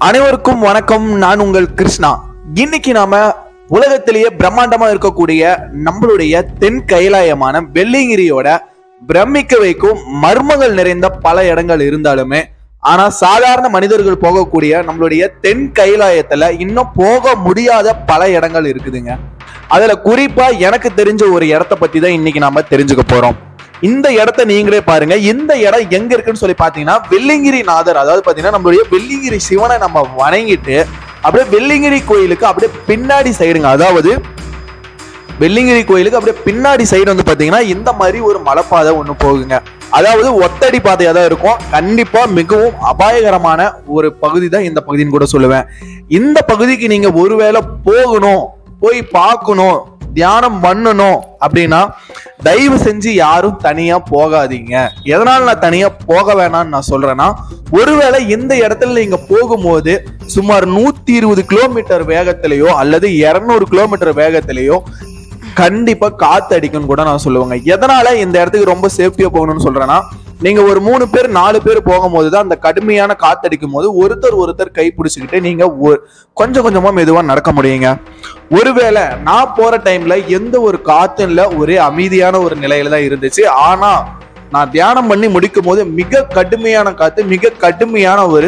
அனைவருக்கும் வணக்கம் நான் உங்கள் கிருஷ்ணா இன்னைக்கு நாம உலகத்திலேயே பிரம்மாண்டமா இருக்கக்கூடிய நம்மளுடைய தென் கைலாயமான வெள்ளிங்கிரியோட பிரமிக்க வைக்கும் மர்மங்கள் நிறைந்த பல இடங்கள் இருந்தாலுமே ஆனா சாதாரண மனிதர்கள் போகக்கூடிய நம்மளுடைய தென் கைலாயத்துல இன்னும் போக முடியாத பல இடங்கள் இருக்குதுங்க அதுல குறிப்பா எனக்கு தெரிஞ்ச ஒரு இடத்த பத்தி தான் இன்னைக்கு நாம தெரிஞ்சுக்க போறோம் இந்த இடத்த நீங்களே பாருங்க இந்த இடம் எங்க இருக்குன்னு சொல்லி பாத்தீங்கன்னா வெள்ளிங்கிரி நாதர் அதாவது பாத்தீங்கன்னா நம்மளுடைய வெள்ளிங்கிரி சிவனை நம்ம வணங்கிட்டு அப்படியே வெள்ளிங்கிரி கோயிலுக்கு அப்படியே பின்னாடி சைடுங்க அதாவது வெள்ளிங்கிரி கோயிலுக்கு அப்படியே பின்னாடி சைடு வந்து பாத்தீங்கன்னா இந்த மாதிரி ஒரு மலைப்பாதை ஒண்ணு போகுங்க அதாவது ஒத்தடி பாதையா தான் இருக்கும் கண்டிப்பா மிகவும் அபாயகரமான ஒரு பகுதி தான் இந்த பகுதின்னு கூட சொல்லுவேன் இந்த பகுதிக்கு நீங்க ஒருவேளை போகணும் போய் பார்க்கணும் தியானம் பண்ணணும் அப்படின்னா தயவு செஞ்சு யாரும் தனியா போகாதீங்க எதனால நான் தனியா போக வேணாம்னு நான் சொல்றேன்னா ஒருவேளை இந்த இடத்துல நீங்க போகும்போது சுமார் நூத்தி இருபது கிலோமீட்டர் வேகத்திலேயோ அல்லது இருநூறு கிலோமீட்டர் வேகத்திலேயோ கண்டிப்பா காத்து அடிக்கும்னு கூட நான் சொல்லுவேங்க எதனால இந்த இடத்துக்கு ரொம்ப சேஃப்டியா போகணும்னு சொல்றேன்னா நீங்க ஒரு மூணு பேர் நாலு பேர் போகும்போது தான் அந்த கடுமையான காத்து அடிக்கும் போது ஒருத்தர் ஒருத்தர் கை பிடிச்சிக்கிட்டு நீங்க ஒ- கொஞ்சம் கொஞ்சமா மெதுவா நடக்க முடியுங்க ஒருவேளை நான் போற டைம்ல எந்த ஒரு காத்தும் இல்ல ஒரே அமைதியான ஒரு நிலையில தான் இருந்துச்சு ஆனா நான் தியானம் பண்ணி முடிக்கும் போது மிக கடுமையான காத்து மிக கடுமையான ஒரு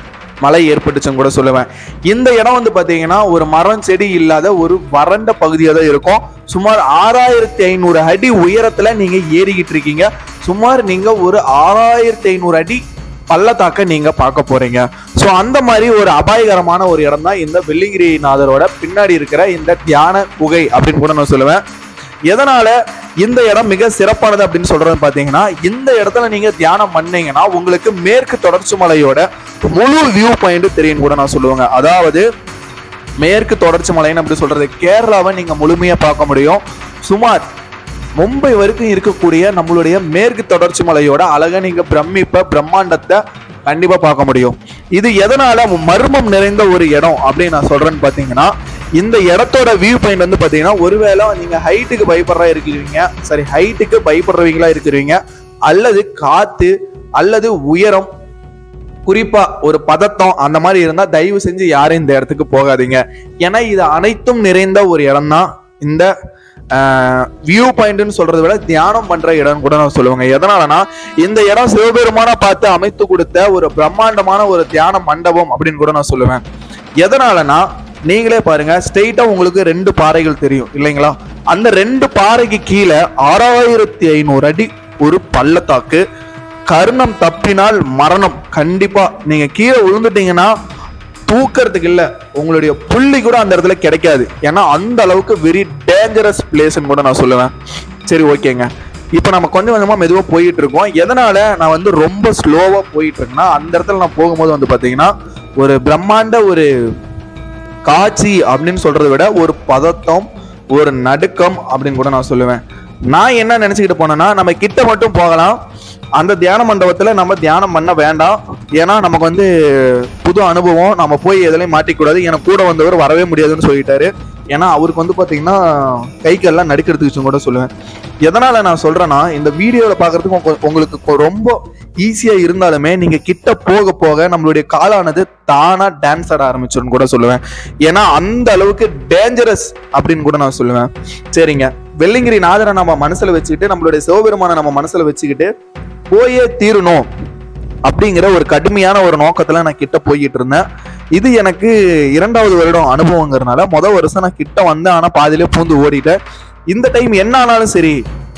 மழை ஏற்பட்டுச்சுன்னு கூட சொல்லுவேன் இந்த இடம் வந்து பாத்தீங்கன்னா ஒரு மரம் செடி இல்லாத ஒரு வறண்ட பகுதியாக தான் இருக்கும் சுமார் ஆறாயிரத்தி ஐநூறு அடி உயரத்துல நீங்க ஏறிக்கிட்டு இருக்கீங்க சுமார் நீங்க ஒரு ஆறாயிரத்தி ஐநூறு அடி பள்ளத்தாக்க நீங்க பார்க்க போறீங்க ஸோ அந்த மாதிரி ஒரு அபாயகரமான ஒரு இடம் தான் இந்த வெள்ளிங்கிரிநாதரோட பின்னாடி இருக்கிற இந்த தியான குகை அப்படின்னு கூட நான் சொல்லுவேன் எதனால இந்த இடம் மிக சிறப்பானது அப்படின்னு சொல்றது பாத்தீங்கன்னா இந்த இடத்துல நீங்க தியானம் பண்ணீங்கன்னா உங்களுக்கு மேற்கு தொடர்ச்சி மலையோட முழு வியூ பாயிண்ட் தெரியும் கூட நான் சொல்லுவேங்க அதாவது மேற்கு தொடர்ச்சி மலைன்னு அப்படி சொல்றது கேரளாவை நீங்க முழுமையா பார்க்க முடியும் சுமார் மும்பை வரைக்கும் இருக்கக்கூடிய நம்மளுடைய மேற்கு தொடர்ச்சி மலையோட அழகை நீங்க பிரமிப்ப பிரம்மாண்டத்தை கண்டிப்பா பார்க்க முடியும் இது எதனால மர்மம் நிறைந்த ஒரு இடம் அப்படின்னு நான் சொல்றேன்னு பாத்தீங்கன்னா இந்த இடத்தோட வியூ பாயிண்ட் வந்து பாத்தீங்கன்னா ஒருவேளை நீங்க ஹைட்டுக்கு பயப்படுறா இருக்கிறீங்க சரி ஹைட்டுக்கு பயப்படுறவங்களா இருக்கிறீங்க அல்லது காத்து அல்லது உயரம் குறிப்பா ஒரு பதட்டம் அந்த மாதிரி இருந்தா தயவு செஞ்சு யாரும் இந்த இடத்துக்கு போகாதீங்க ஏன்னா இது அனைத்தும் நிறைந்த ஒரு இடம் தான் இந்த வியூ பாயிண்ட்னு சொல்றதை விட தியானம் பண்ற இடம் கூட நான் சொல்லுவாங்க எதனாலனா இந்த இடம் சிவபெருமான பார்த்து அமைத்து கொடுத்த ஒரு பிரம்மாண்டமான ஒரு தியான மண்டபம் அப்படின்னு கூட நான் சொல்லுவேன் எதனாலனா நீங்களே பாருங்க ஸ்ட்ரெயிட்டா உங்களுக்கு ரெண்டு பாறைகள் தெரியும் இல்லைங்களா அந்த ரெண்டு பாறைக்கு கீழே ஆறாயிரத்தி ஐநூறு அடி ஒரு பள்ளத்தாக்கு கர்ணம் தப்பினால் மரணம் கண்டிப்பா நீங்க கீழே விழுந்துட்டீங்கன்னா தூக்கறதுக்கு இல்ல உங்களுடைய புள்ளி கூட அந்த இடத்துல கிடைக்காது ஏன்னா அந்த அளவுக்கு வெரி டேஞ்சரஸ் பிளேஸ்ன்னு கூட நான் சொல்லுவேன் சரி ஓகேங்க இப்போ நம்ம கொஞ்சம் கொஞ்சமா மெதுவா போயிட்டு இருக்கோம் எதனால நான் வந்து ரொம்ப ஸ்லோவா போயிட்டு இருக்கேன்னா அந்த இடத்துல நான் போகும்போது வந்து பாத்தீங்கன்னா ஒரு பிரம்மாண்ட ஒரு காட்சி அப்படின்னு சொல்றதை விட ஒரு பதட்டம் ஒரு நடுக்கம் அப்படின்னு கூட நான் சொல்லுவேன் நான் என்ன நினைச்சுக்கிட்டு போனேன்னா நம்ம கிட்ட மட்டும் போகலாம் அந்த தியான மண்டபத்துல நம்ம தியானம் பண்ண வேண்டாம் ஏன்னா நமக்கு வந்து புது அனுபவம் நம்ம போய் எதுலையும் மாட்டிக்கூடாது எனக்கு கூட வந்தவர் வரவே முடியாதுன்னு சொல்லிட்டாரு ஏன்னா அவருக்கு வந்து பாத்தீங்கன்னா கை கால்லாம் நடுக்கிறதுக்கு கூட சொல்லுவேன் எதனால நான் சொல்றேன்னா இந்த வீடியோல பாக்குறதுக்கு உங்க- உங்களுக்கு கொ- ரொம்ப ஈஸியா இருந்தாலுமே நீங்க கிட்ட போக போக நம்மளுடைய காலானது தானா டான்ஸ் ஆட ஆரம்பிச்சிடும் கூட சொல்லுவேன் ஏன்னா அந்த அளவுக்கு டேஞ்சரஸ் அப்படின்னு கூட நான் சொல்லுவேன் சரிங்க வெள்ளிங்கிரி நாதரை நம்ம மனசுல வச்சுக்கிட்டு நம்மளுடைய சிவபெருமானை நம்ம மனசுல வச்சுக்கிட்டு போயே தீரணும் அப்படிங்கிற ஒரு கடுமையான ஒரு நோக்கத்துல நான் கிட்ட போய்கிட்டு இருந்தேன் இது எனக்கு இரண்டாவது வருடம் அனுபவங்கிறனால முத வருஷம் நான் கிட்ட வந்தேன் ஆனா பாதியிலே பூந்து ஓடிட்டேன் இந்த டைம் என்ன ஆனாலும் சரி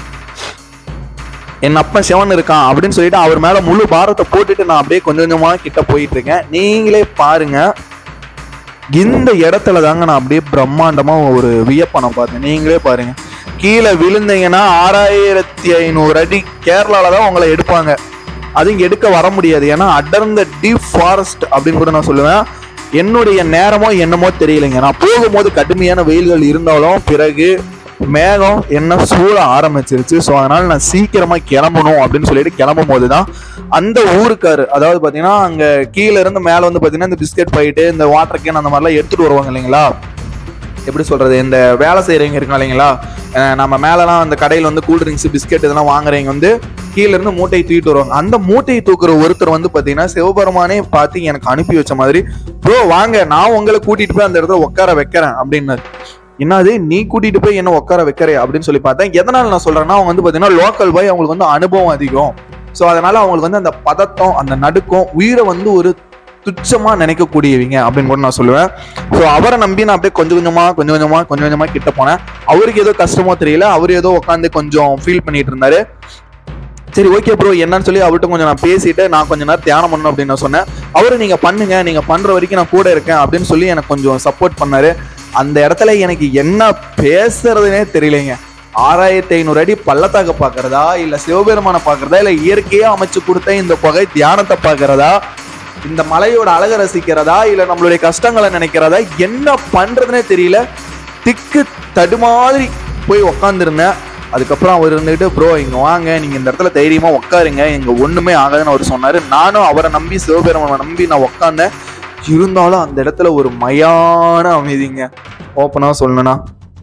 என் அப்பன் சிவன் இருக்கான் அப்படின்னு சொல்லிட்டு அவர் மேல முழு பாரத்தை போட்டுட்டு நான் அப்படியே கொஞ்சம் கொஞ்சமா கிட்ட போயிட்டு இருக்கேன் நீங்களே பாருங்க இந்த இடத்துல தாங்க நான் அப்படியே பிரம்மாண்டமா ஒரு வியப்பனை பார்த்தேன் நீங்களே பாருங்க கீழே விழுந்தீங்கன்னா ஆறாயிரத்தி ஐநூறு அடி கேரளால தான் உங்களை எடுப்பாங்க அது இங்க எடுக்க வர முடியாது ஏன்னா அடர்ந்த டீப் ஃபாரஸ்ட் அப்படின்னு கூட நான் சொல்லுவேன் என்னுடைய நேரமோ என்னமோ தெரியலைங்க நான் போகும்போது கடுமையான வெயில்கள் இருந்தாலும் பிறகு மேகம் என்ன சூழ ஆரம்பிச்சிருச்சு ஸோ அதனால நான் சீக்கிரமா கிளம்பணும் அப்படின்னு சொல்லிட்டு கிளம்பும் போது தான் அந்த ஊருக்காரு அதாவது பார்த்தீங்கன்னா அங்கே கீழே இருந்து மேலே வந்து பார்த்தீங்கன்னா இந்த பிஸ்கட் பாயிட்டு இந்த வாட்டர் கேன் அந்த மாதிரிலாம் எடுத்துட்டு வருவாங்க இல்லைங்களா எப்படி சொல்றது இந்த வேலை செய்கிறவங்க இருக்காங்க இல்லைங்களா அஹ் நம்ம மேலலாம் அந்த கடையில் வந்து கூல் ட்ரிங்க்ஸ் பிஸ்கெட் இதெல்லாம் வாங்குறவங்க வந்து கீழ இருந்து மூட்டையை தூக்கிட்டு வருவாங்க அந்த மூட்டையை தூக்குற ஒருத்தர் வந்து பார்த்தீங்கன்னா சிவபெருமானே பார்த்து எனக்கு அனுப்பி வச்ச மாதிரி ப்ரோ வாங்க நான் உங்களை கூட்டிட்டு போய் அந்த இடத்துல உட்கார வைக்கிறேன் அப்படின்னாரு என்னது நீ கூட்டிட்டு போய் என்ன உட்கார வைக்கிறே அப்படின்னு சொல்லி பார்த்தேன் எதனால நான் சொல்றேன்னா அவங்க வந்து பார்த்தீங்கன்னா லோக்கல் பாய் அவங்களுக்கு வந்து அனுபவம் அதிகம் ஸோ அதனால அவங்களுக்கு வந்து அந்த பதட்டம் அந்த நடுக்கம் உயிரை வந்து ஒரு துச்சமா நினைக்கக்கூடியவங்க அப்படின்னு கூட நான் சொல்லுவேன் ஸோ அவரை நம்பி நான் அப்படியே கொஞ்சம் கொஞ்சமா கொஞ்சம் கொஞ்சமா கொஞ்சம் கொஞ்சமா கிட்ட போனேன் அவருக்கு ஏதோ கஷ்டமோ தெரியல அவர் ஏதோ உட்காந்து கொஞ்சம் ஃபீல் பண்ணிட்டு இருந்தாரு சரி ஓகே ப்ரோ என்னன்னு சொல்லி அவர்கிட்ட கொஞ்சம் நான் பேசிட்டு நான் கொஞ்ச நேரம் தியானம் பண்ணணும் அப்படின்னு நான் சொன்னேன் அவரு நீங்க பண்ணுங்க நீங்க பண்ற வரைக்கும் நான் கூட இருக்கேன் அப்படின்னு சொல்லி எனக்கு கொஞ்சம் சப்போர்ட் பண்ணாரு அந்த இடத்துல எனக்கு என்ன பேசுறதுனே தெரியலைங்க ஆறாயிரத்தி ஐநூறு அடி பள்ளத்தாக்க பாக்குறதா இல்ல சிவபெருமானை பாக்குறதா இல்ல இயற்கையா அமைச்சு கொடுத்த இந்த புகை தியானத்தை பாக்குறதா இந்த மலையோட அழகை ரசிக்கிறதா இல்ல நம்மளுடைய கஷ்டங்களை நினைக்கிறதா என்ன பண்றதுனே தெரியல திக்கு தடுமாறி போய் உக்காந்துருந்தேன் அதுக்கப்புறம் அவர் இருந்துட்டு ப்ரோ இங்க வாங்க நீங்க இந்த இடத்துல தைரியமா உட்காருங்க இங்க ஒண்ணுமே ஆகாதுன்னு அவர் சொன்னாரு நானும் அவரை நம்பி சிவபெருமானை நம்பி நான் உட்காந்தேன் இருந்தாலும் அந்த இடத்துல ஒரு மயான அமைதிங்க ஓப்பனா சொல்லணும்னா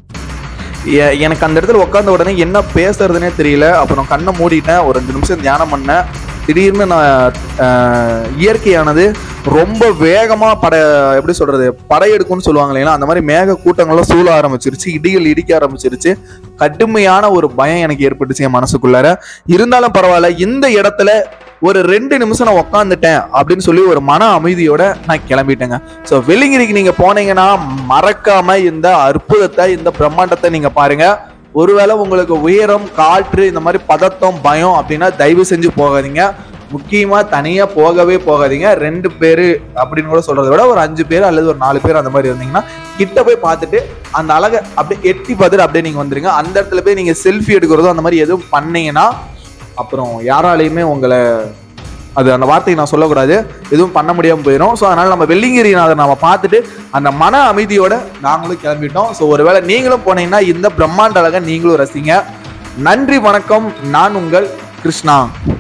எ- எனக்கு அந்த இடத்துல உட்காந்த உடனே என்ன பேசுறதுனே தெரியல அப்புறம் கண்ணை மூடிட்டேன் ஒரு ரெண்டு நிமிஷம் தியானம் பண்ணேன் திடீர்னு நான் அஹ், இயற்கையானது ரொம்ப வேகமா பட எப்படி சொல்றது படையெடுக்கும்னு சொல்லுவாங்க இல்லைங்களா அந்த மாதிரி மேக கூட்டங்கள்லாம் சூழ ஆரம்பிச்சிருச்சு இடிகள் இடிக்க ஆரம்பிச்சிருச்சு கடுமையான ஒரு பயம் எனக்கு ஏற்பட்டுச்சு என் மனசுக்குள்ளார இருந்தாலும் பரவாயில்ல இந்த இடத்துல ஒரு ரெண்டு நிமிஷம் நான் உக்காந்துட்டேன் அப்படின்னு சொல்லி ஒரு மன அமைதியோட நான் கிளம்பிட்டேங்க ஸோ வெள்ளிங்கிரிக்கு நீங்க போனீங்கன்னா மறக்காம இந்த அற்புதத்தை இந்த பிரம்மாண்டத்தை நீங்க பாருங்க ஒருவேளை உங்களுக்கு உயரம் காற்று இந்த மாதிரி பதட்டம் பயம் அப்படின்னா தயவு செஞ்சு போகாதீங்க முக்கியமா தனியா போகவே போகாதீங்க ரெண்டு பேரு அப்படின்னு கூட சொல்றதை விட ஒரு அஞ்சு பேர் அல்லது ஒரு நாலு பேர் அந்த மாதிரி இருந்தீங்கன்னா கிட்ட போய் பார்த்துட்டு அந்த அழகை அப்படியே எட்டி பார்த்துட்டு அப்படியே நீங்க வந்துருங்க அந்த இடத்துல போய் நீங்க செல்ஃபி எடுக்கிறதோ அந்த மாதிரி எதுவும் பண்ணீங்கன்னா அப்புறம் யாராலையுமே உங்களை அது அந்த வார்த்தையை நான் சொல்லக்கூடாது எதுவும் பண்ண முடியாமல் போயிடும் ஸோ அதனால நம்ம வெள்ளிங்கிரிநாதர் நம்ம பார்த்துட்டு அந்த மன அமைதியோட நாங்களும் கிளம்பிட்டோம் ஸோ ஒருவேளை நீங்களும் போனீங்கன்னா இந்த பிரம்மாண்ட அழகை நீங்களும் ரசிங்க நன்றி வணக்கம் நான் உங்கள் கிருஷ்ணா